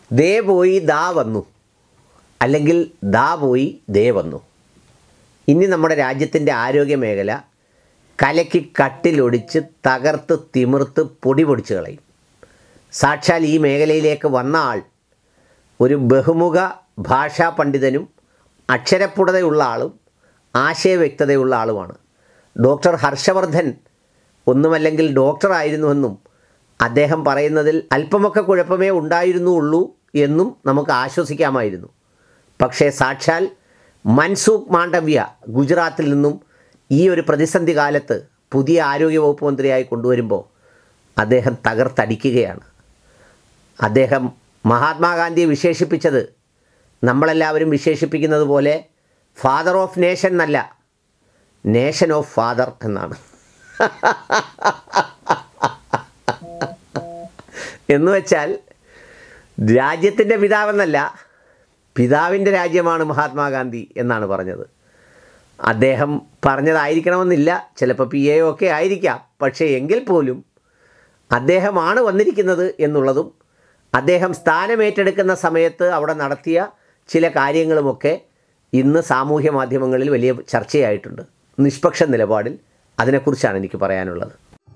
ദേ പോയി ദാ വന്നു അല്ലെങ്കിൽ ദാ പോയി ദേ വന്നു ഇനി നമ്മുടെ രാജ്യത്തിൻ്റെ ആരോഗ്യ മേഖല കലക്കി കട്ടിലൊടിച്ച് തകർത്ത് തിമിർത്ത് പൊടി പൊടിച്ച് കളയും സാക്ഷാൽ ഈ മേഖലയിലേക്ക് വന്ന ആൾ ഒരു ബഹുമുഖ ഭാഷാ പണ്ഡിതനും അക്ഷരപ്പുടതയുള്ള ആളും ആശയവ്യക്തതയുള്ള ആളുമാണ് ഡോക്ടർ ഹർഷവർദ്ധൻ ഒന്നുമല്ലെങ്കിൽ ഡോക്ടറായിരുന്നുവെന്നും അദ്ദേഹം പറയുന്നതിൽ അല്പമൊക്കെ കുഴപ്പമേ ഉണ്ടായിരുന്നുള്ളൂ എന്നും നമുക്ക് ആശ്വസിക്കാമായിരുന്നു പക്ഷേ സാക്ഷാൽ മൻസൂഖ് മാണ്ഡവ്യ ഗുജറാത്തിൽ നിന്നും ഈ ഒരു പ്രതിസന്ധി കാലത്ത് പുതിയ ആരോഗ്യവകുപ്പ് മന്ത്രിയായി കൊണ്ടുവരുമ്പോൾ അദ്ദേഹം തകർത്തടിക്കുകയാണ് അദ്ദേഹം മഹാത്മാഗാന്ധിയെ വിശേഷിപ്പിച്ചത് നമ്മളെല്ലാവരും വിശേഷിപ്പിക്കുന്നത് പോലെ ഫാദർ ഓഫ് നേഷൻ എന്നല്ല നേഷൻ ഓഫ് ഫാദർ എന്നാണ് എന്ന് വെച്ചാൽ രാജ്യത്തിൻ്റെ പിതാവെന്നല്ല പിതാവിൻ്റെ രാജ്യമാണ് മഹാത്മാഗാന്ധി എന്നാണ് പറഞ്ഞത് അദ്ദേഹം പറഞ്ഞതായിരിക്കണമെന്നില്ല ചിലപ്പോൾ പി എ ഒക്കെ ആയിരിക്കാം പക്ഷേ എങ്കിൽ പോലും അദ്ദേഹമാണ് വന്നിരിക്കുന്നത് എന്നുള്ളതും അദ്ദേഹം സ്ഥാനമേറ്റെടുക്കുന്ന സമയത്ത് അവിടെ നടത്തിയ ചില കാര്യങ്ങളുമൊക്കെ ഇന്ന് സാമൂഹ്യ മാധ്യമങ്ങളിൽ വലിയ ചർച്ചയായിട്ടുണ്ട് നിഷ്പക്ഷ നിലപാടിൽ അതിനെക്കുറിച്ചാണ് എനിക്ക് പറയാനുള്ളത്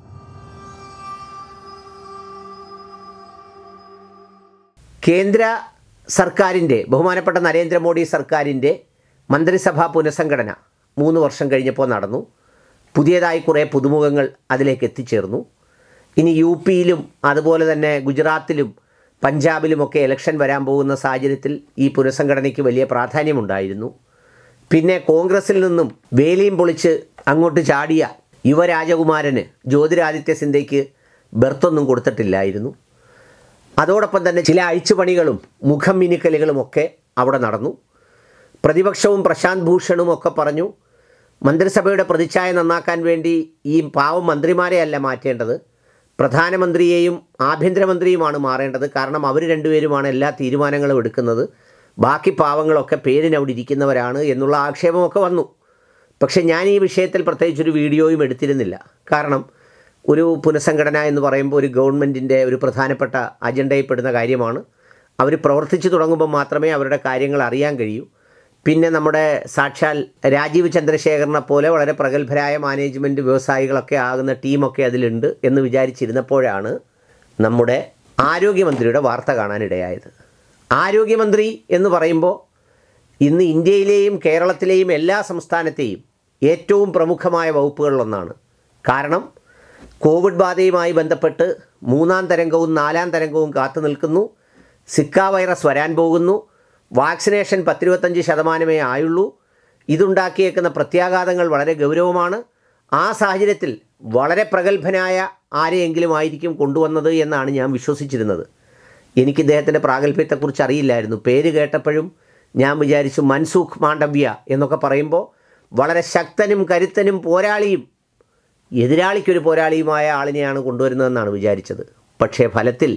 കേന്ദ്ര സർക്കാരിൻ്റെ ബഹുമാനപ്പെട്ട നരേന്ദ്രമോദി സർക്കാരിൻ്റെ മന്ത്രിസഭാ പുനഃസംഘടന മൂന്ന് വർഷം കഴിഞ്ഞപ്പോൾ നടന്നു പുതിയതായി കുറേ പുതുമുഖങ്ങൾ അതിലേക്ക് എത്തിച്ചേർന്നു ഇനി യു പിയിലും അതുപോലെ തന്നെ ഗുജറാത്തിലും പഞ്ചാബിലുമൊക്കെ ഇലക്ഷൻ വരാൻ പോകുന്ന സാഹചര്യത്തിൽ ഈ പുനഃസംഘടനയ്ക്ക് വലിയ പ്രാധാന്യമുണ്ടായിരുന്നു പിന്നെ കോൺഗ്രസിൽ നിന്നും വേലിയും പൊളിച്ച് അങ്ങോട്ട് ചാടിയ യുവരാജകുമാരന് ജ്യോതിരാദിത്യ സിന്ധ്യയ്ക്ക് ബർത്തൊന്നും കൊടുത്തിട്ടില്ലായിരുന്നു അതോടൊപ്പം തന്നെ ചില അഴിച്ചുപണികളും മുഖം മിനുക്കലുകളും ഒക്കെ അവിടെ നടന്നു പ്രതിപക്ഷവും പ്രശാന്ത് ഭൂഷണും ഒക്കെ പറഞ്ഞു മന്ത്രിസഭയുടെ പ്രതിച്ഛായ നന്നാക്കാൻ വേണ്ടി ഈ പാവം മന്ത്രിമാരെ അല്ല മാറ്റേണ്ടത് പ്രധാനമന്ത്രിയെയും ആഭ്യന്തരമന്ത്രിയുമാണ് മാറേണ്ടത് കാരണം അവർ രണ്ടുപേരുമാണ് എല്ലാ തീരുമാനങ്ങളും എടുക്കുന്നത് ബാക്കി പാവങ്ങളൊക്കെ പേരിന് അവിടെ ഇരിക്കുന്നവരാണ് എന്നുള്ള ആക്ഷേപമൊക്കെ വന്നു പക്ഷേ ഞാൻ ഈ വിഷയത്തിൽ പ്രത്യേകിച്ചൊരു വീഡിയോയും എടുത്തിരുന്നില്ല കാരണം ഒരു പുനഃസംഘടന എന്ന് പറയുമ്പോൾ ഒരു ഗവൺമെൻറ്റിൻ്റെ ഒരു പ്രധാനപ്പെട്ട അജണ്ടയിൽ പെടുന്ന കാര്യമാണ് അവർ പ്രവർത്തിച്ചു തുടങ്ങുമ്പോൾ മാത്രമേ അവരുടെ കാര്യങ്ങൾ അറിയാൻ കഴിയൂ പിന്നെ നമ്മുടെ സാക്ഷാൽ രാജീവ് ചന്ദ്രശേഖരനെ പോലെ വളരെ പ്രഗത്ഭരായ മാനേജ്മെൻറ്റ് വ്യവസായികളൊക്കെ ആകുന്ന ടീമൊക്കെ അതിലുണ്ട് എന്ന് വിചാരിച്ചിരുന്നപ്പോഴാണ് നമ്മുടെ ആരോഗ്യമന്ത്രിയുടെ വാർത്ത കാണാനിടയായത് ആരോഗ്യമന്ത്രി എന്ന് പറയുമ്പോൾ ഇന്ന് ഇന്ത്യയിലെയും കേരളത്തിലെയും എല്ലാ സംസ്ഥാനത്തെയും ഏറ്റവും പ്രമുഖമായ വകുപ്പുകളിലൊന്നാണ് കാരണം കോവിഡ് ബാധയുമായി ബന്ധപ്പെട്ട് മൂന്നാം തരംഗവും നാലാം തരംഗവും കാത്തു നിൽക്കുന്നു സിക്ക വൈറസ് വരാൻ പോകുന്നു വാക്സിനേഷൻ പത്തിരുപത്തഞ്ച് ശതമാനമേ ആയുള്ളൂ ഇതുണ്ടാക്കിയേക്കുന്ന പ്രത്യാഘാതങ്ങൾ വളരെ ഗൗരവമാണ് ആ സാഹചര്യത്തിൽ വളരെ പ്രഗത്ഭനായ ആരെയെങ്കിലും ആയിരിക്കും കൊണ്ടുവന്നത് എന്നാണ് ഞാൻ വിശ്വസിച്ചിരുന്നത് എനിക്ക് ഇദ്ദേഹത്തിൻ്റെ പ്രാഗൽഭ്യത്തെക്കുറിച്ച് അറിയില്ലായിരുന്നു പേര് കേട്ടപ്പോഴും ഞാൻ വിചാരിച്ചു മൻസൂഖ് മാണ്ഡവ്യ എന്നൊക്കെ പറയുമ്പോൾ വളരെ ശക്തനും കരുത്തനും പോരാളിയും എതിരാളിക്കൊരു പോരാളിയുമായ ആളിനെയാണ് കൊണ്ടുവരുന്നതെന്നാണ് വിചാരിച്ചത് പക്ഷേ ഫലത്തിൽ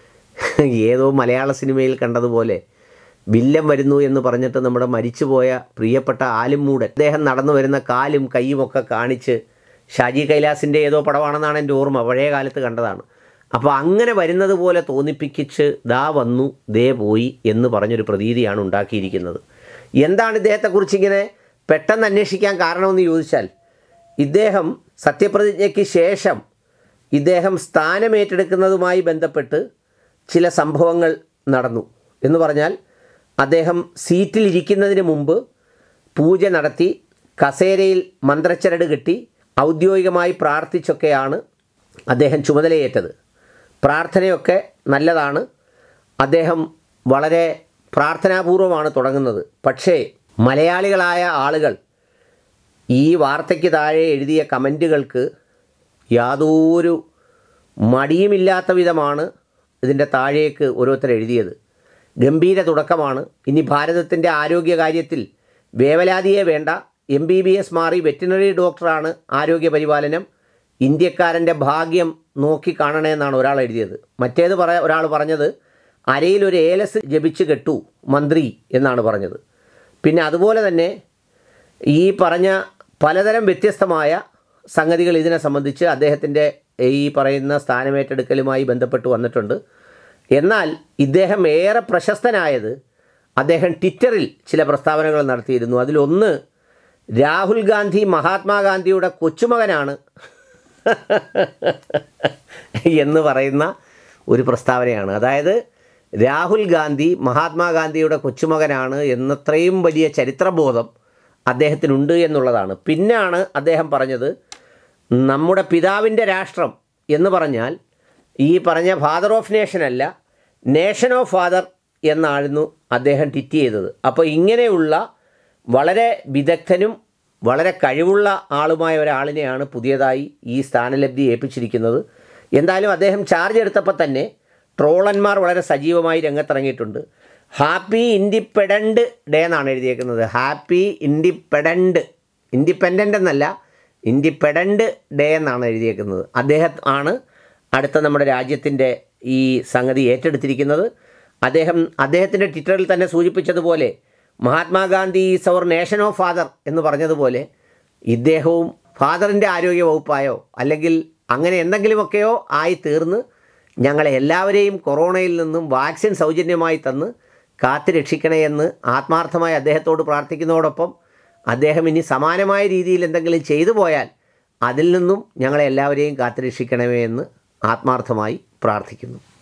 ഏതോ മലയാള സിനിമയിൽ കണ്ടതുപോലെ വില്ലൻ വരുന്നു എന്ന് പറഞ്ഞിട്ട് നമ്മുടെ മരിച്ചുപോയ പ്രിയപ്പെട്ട ആലുംമൂടൻ അദ്ദേഹം നടന്നു വരുന്ന കാലും കൈയുമൊക്കെ കാണിച്ച് ഷാജി കൈലാസിൻ്റെ ഏതോ പടമാണെന്നാണ് എൻ്റെ ഓർമ്മ പഴയ കാലത്ത് കണ്ടതാണ് അപ്പോൾ അങ്ങനെ വരുന്നത് പോലെ തോന്നിപ്പിക്കിച്ച് ദാ വന്നു ദേ പോയി എന്ന് പറഞ്ഞൊരു പ്രതീതിയാണ് ഉണ്ടാക്കിയിരിക്കുന്നത് എന്താണ് ഇദ്ദേഹത്തെക്കുറിച്ച് ഇങ്ങനെ പെട്ടെന്ന് അന്വേഷിക്കാൻ കാരണമെന്ന് ചോദിച്ചാൽ ഇദ്ദേഹം സത്യപ്രതിജ്ഞയ്ക്ക് ശേഷം ഇദ്ദേഹം സ്ഥാനമേറ്റെടുക്കുന്നതുമായി ബന്ധപ്പെട്ട് ചില സംഭവങ്ങൾ നടന്നു എന്ന് പറഞ്ഞാൽ അദ്ദേഹം സീറ്റിലിരിക്കുന്നതിന് മുമ്പ് പൂജ നടത്തി കസേരയിൽ മന്ത്രച്ചരട് കെട്ടി ഔദ്യോഗികമായി പ്രാർത്ഥിച്ചൊക്കെയാണ് അദ്ദേഹം ചുമതലയേറ്റത് പ്രാർത്ഥനയൊക്കെ നല്ലതാണ് അദ്ദേഹം വളരെ പ്രാർത്ഥനാപൂർവമാണ് തുടങ്ങുന്നത് പക്ഷേ മലയാളികളായ ആളുകൾ ഈ വാർത്തയ്ക്ക് താഴെ എഴുതിയ കമൻറ്റുകൾക്ക് യാതൊരു മടിയുമില്ലാത്ത വിധമാണ് ഇതിൻ്റെ താഴേക്ക് ഓരോരുത്തർ എഴുതിയത് ഗംഭീര തുടക്കമാണ് ഇനി ഭാരതത്തിൻ്റെ ആരോഗ്യകാര്യത്തിൽ വേവലാതിയെ വേണ്ട എം ബി ബി എസ് മാറി വെറ്റിനറി ഡോക്ടറാണ് ആരോഗ്യ പരിപാലനം ഇന്ത്യക്കാരൻ്റെ ഭാഗ്യം നോക്കി കാണണേ എന്നാണ് ഒരാൾ എഴുതിയത് മറ്റേത് പറ ഒരാൾ പറഞ്ഞത് അരയിൽ ഒരു ഏലസ് ജപിച്ച് കെട്ടു മന്ത്രി എന്നാണ് പറഞ്ഞത് പിന്നെ അതുപോലെ തന്നെ ഈ പറഞ്ഞ പലതരം വ്യത്യസ്തമായ സംഗതികൾ ഇതിനെ സംബന്ധിച്ച് അദ്ദേഹത്തിൻ്റെ ഈ പറയുന്ന സ്ഥാനമേറ്റെടുക്കലുമായി ബന്ധപ്പെട്ട് വന്നിട്ടുണ്ട് എന്നാൽ ഇദ്ദേഹം ഏറെ പ്രശസ്തനായത് അദ്ദേഹം ട്വിറ്ററിൽ ചില പ്രസ്താവനകൾ നടത്തിയിരുന്നു അതിലൊന്ന് രാഹുൽ ഗാന്ധി മഹാത്മാഗാന്ധിയുടെ കൊച്ചുമകനാണ് എന്ന് പറയുന്ന ഒരു പ്രസ്താവനയാണ് അതായത് രാഹുൽ ഗാന്ധി മഹാത്മാഗാന്ധിയുടെ കൊച്ചുമകനാണ് എന്നത്രയും വലിയ ചരിത്രബോധം അദ്ദേഹത്തിനുണ്ട് എന്നുള്ളതാണ് പിന്നാണ് അദ്ദേഹം പറഞ്ഞത് നമ്മുടെ പിതാവിൻ്റെ രാഷ്ട്രം എന്ന് പറഞ്ഞാൽ ഈ പറഞ്ഞ ഫാദർ ഓഫ് നേഷൻ അല്ല നേഷൻ ഓഫ് ഫാദർ എന്നായിരുന്നു അദ്ദേഹം ട്വിറ്റ് ചെയ്തത് അപ്പോൾ ഇങ്ങനെയുള്ള വളരെ വിദഗ്ധനും വളരെ കഴിവുള്ള ആളുമായ ഒരാളിനെയാണ് പുതിയതായി ഈ സ്ഥാനലബ്ധി ഏൽപ്പിച്ചിരിക്കുന്നത് എന്തായാലും അദ്ദേഹം ചാർജ് എടുത്തപ്പോൾ തന്നെ ട്രോളന്മാർ വളരെ സജീവമായി രംഗത്തിറങ്ങിയിട്ടുണ്ട് ഹാപ്പി ഇൻഡിപെഡൻറ്റ് ഡേ എന്നാണ് എഴുതിയേക്കുന്നത് ഹാപ്പി ഇൻഡിപെഡൻറ്റ് ഇൻഡിപെൻഡൻ്റ് എന്നല്ല ഇൻഡിപെഡൻറ്റ് ഡേ എന്നാണ് എഴുതിയേക്കുന്നത് അദ്ദേഹം ആണ് അടുത്ത നമ്മുടെ രാജ്യത്തിൻ്റെ ഈ സംഗതി ഏറ്റെടുത്തിരിക്കുന്നത് അദ്ദേഹം അദ്ദേഹത്തിൻ്റെ ട്വിറ്ററിൽ തന്നെ സൂചിപ്പിച്ചതുപോലെ Mahatma Gandhi is our nation of father എന്ന് പറഞ്ഞതുപോലെ ഇദ്ദേഹവും ഫാദറിൻ്റെ ആരോഗ്യ വകുപ്പായോ അല്ലെങ്കിൽ അങ്ങനെ എന്തെങ്കിലുമൊക്കെയോ ആയി തീർന്ന് ഞങ്ങളെ എല്ലാവരെയും കൊറോണയിൽ നിന്നും വാക്സിൻ സൗജന്യമായി തന്ന് കാത്തു രക്ഷിക്കണേ എന്ന് ആത്മാർത്ഥമായി അദ്ദേഹത്തോട് പ്രാർത്ഥിക്കുന്നതോടൊപ്പം അദ്ദേഹം ഇനി സമാനമായ രീതിയിൽ എന്തെങ്കിലും ചെയ്തു പോയാൽ അതിൽ നിന്നും ഞങ്ങളെ എല്ലാവരെയും കാത്തു രക്ഷിക്കണമേ എന്ന് ആത്മാർത്ഥമായി പ്രാർത്ഥിക്കുന്നു